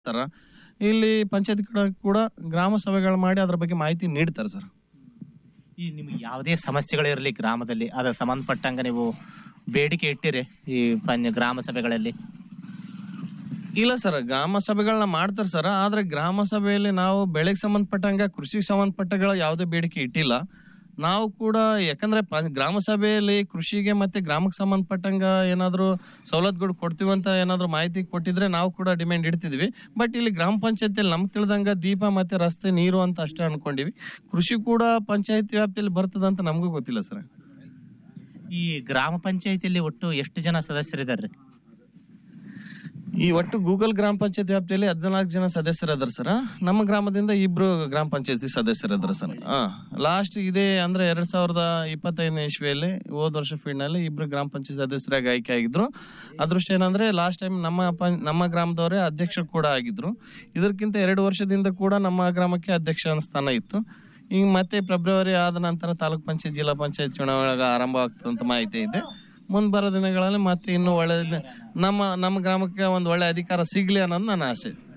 ತರ ಇಲ್ಲಿ ಪಂಚಾಯತ್ ಕಡೆ ಕೂಡ ಗ್ರಾಮ ಸಭೆಗಳು ಮಾಡಿ ಅದ್ರ ಬಗ್ಗೆ ಮಾಹಿತಿ ನೀಡ್ತಾರೆ ಸರ್ ಈ ನಿಮ್ಗೆ ಯಾವುದೇ ಸಮಸ್ಯೆಗಳಿರಲಿ ಗ್ರಾಮದಲ್ಲಿ ಅದರ ಸಂಬಂಧಪಟ್ಟಂಗ ನೀವು ಬೇಡಿಕೆ ಇಟ್ಟಿರಿ ಈ ಪಂಚ ಗ್ರಾಮ ಸಭೆಗಳಲ್ಲಿ ಇಲ್ಲ ಸರ್ ಗ್ರಾಮ ಸಭೆಗಳನ್ನ ಮಾಡ್ತಾರೆ ಸರ್ ಆದ್ರೆ ಗ್ರಾಮ ಸಭೆಯಲ್ಲಿ ನಾವು ಬೆಳೆಗೆ ಸಂಬಂಧಪಟ್ಟಂಗ ಕೃಷಿಗೆ ಸಂಬಂಧಪಟ್ಟಗಳ ಯಾವುದೇ ಬೇಡಿಕೆ ಇಟ್ಟಿಲ್ಲ ನಾವು ಕೂಡ ಯಾಕಂದ್ರೆ ಪ- ಗ್ರಾಮ ಸಭೆಯಲ್ಲಿ ಕೃಷಿಗೆ ಮತ್ತೆ ಗ್ರಾಮಕ್ಕೆ ಸಂಬಂಧಪಟ್ಟಂಗ ಏನಾದ್ರು ಸವಲತ್ತುಗಳು ಕೊಡ್ತೀವಿ ಅಂತ ಏನಾದ್ರು ಮಾಹಿತಿ ಕೊಟ್ಟಿದ್ರೆ ನಾವು ಕೂಡ ಡಿಮ್ಯಾಂಡ್ ಇಡ್ತಿದ್ವಿ ಬಟ್ ಇಲ್ಲಿ ಗ್ರಾಮ ಪಂಚಾಯತಿಯಲ್ಲಿ ನಮ್ಗೆ ತಿಳಿದಂಗ ದೀಪ ಮತ್ತೆ ರಸ್ತೆ ನೀರು ಅಂತ ಅಷ್ಟೇ ಅನ್ಕೊಂಡಿವಿ ಕೃಷಿ ಕೂಡ ಪಂಚಾಯತ್ ವ್ಯಾಪ್ತಿಯಲ್ಲಿ ಬರ್ತದಂತ ನಮಗೂ ಗೊತ್ತಿಲ್ಲ ಸರ್ ಈ ಗ್ರಾಮ ಪಂಚಾಯತಿಯಲ್ಲಿ ಒಟ್ಟು ಎಷ್ಟು ಜನ ಸದಸ್ಯರಿದ್ದಾರೆ ಈ ಒಟ್ಟು ಗೂಗಲ್ ಗ್ರಾಮ ಪಂಚಾಯತ್ ವ್ಯಾಪ್ತಿಯಲ್ಲಿ ಹದಿನಾಲ್ಕು ಜನ ಸದಸ್ಯರದಾರ ಸರ್ ನಮ್ಮ ಗ್ರಾಮದಿಂದ ಇಬ್ರು ಗ್ರಾಮ ಪಂಚಾಯತಿ ಸದಸ್ಯರದಾರ ಸರ್ ಹಾ ಲಾಸ್ಟ್ ಇದೇ ಅಂದ್ರೆ ಎರಡ್ ಸಾವಿರದ ಇಪ್ಪತ್ತೈದನೇ ಇಸ್ವಿಯಲ್ಲಿ ಹೋದ ವರ್ಷ ಫೀಲ್ಡ್ ನಲ್ಲಿ ಇಬ್ರು ಗ್ರಾಮ ಪಂಚಾಯತ್ ಸದಸ್ಯರಾಗಿ ಆಯ್ಕೆ ಆಗಿದ್ರು ಅದೃಷ್ಟ ಏನಂದ್ರೆ ಲಾಸ್ಟ್ ಟೈಮ್ ನಮ್ಮ ಪಂ- ನಮ್ಮ ಗ್ರಾಮದವರೇ ಅಧ್ಯಕ್ಷರು ಕೂಡ ಆಗಿದ್ರು ಇದಕ್ಕಿಂತ ಎರಡು ವರ್ಷದಿಂದ ಕೂಡ ನಮ್ಮ ಗ್ರಾಮಕ್ಕೆ ಅಧ್ಯಕ್ಷ ಸ್ಥಾನ ಇತ್ತು ಈಗ ಮತ್ತೆ ಫೆಬ್ರವರಿ ಆದ ನಂತರ ತಾಲೂಕ್ ಪಂಚಾಯತ್ ಜಿಲ್ಲಾ ಪಂಚಾಯತ್ ಚುನಾವಣೆ ಆರಂಭ ಆಗ್ತದಂತ ಮಾಹಿತಿ ಇದೆ ಮುಂದೆ ಬರೋ ದಿನಗಳಲ್ಲಿ ಮತ್ತೆ ಇನ್ನೂ ಒಳ್ಳೆ ನಮ್ಮ ನಮ್ಮ ಗ್ರಾಮಕ್ಕೆ ಒಂದು ಒಳ್ಳೆ ಅಧಿಕಾರ ಸಿಗ್ಲಿ ಅನ್ನೋದು ನನ್ನ ಆಸೆ